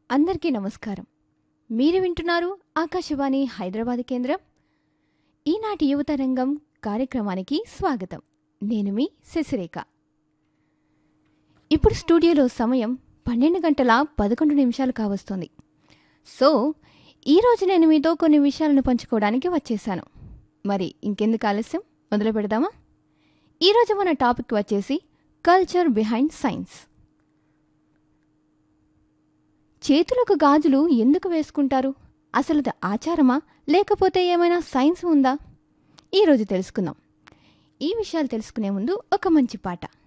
అందరికీ నమస్కారం మీరు వింటున్నారు ఆకాశవాణి హైదరాబాద్ కేంద్రం ఈనాటి యువత రంగం కార్యక్రమానికి స్వాగతం నేను మీ శశిరేఖ ఇప్పుడు స్టూడియోలో సమయం పన్నెండు గంటల పదకొండు నిమిషాలు కావస్తుంది సో ఈరోజు నేను మీతో కొన్ని విషయాలను పంచుకోవడానికి వచ్చేసాను మరి ఇంకెందుకు ఆలస్యం మొదలు పెడదామా ఈరోజు మన టాపిక్ వచ్చేసి కల్చర్ బిహైండ్ సైన్స్ చేతులకు గాజులు ఎందుకు వేసుకుంటారు అసలు అది ఆచారమా లేకపోతే ఏమైనా సైన్స్ ఉందా ఈరోజు తెలుసుకుందాం ఈ విషయాలు తెలుసుకునే ముందు ఒక మంచి పాట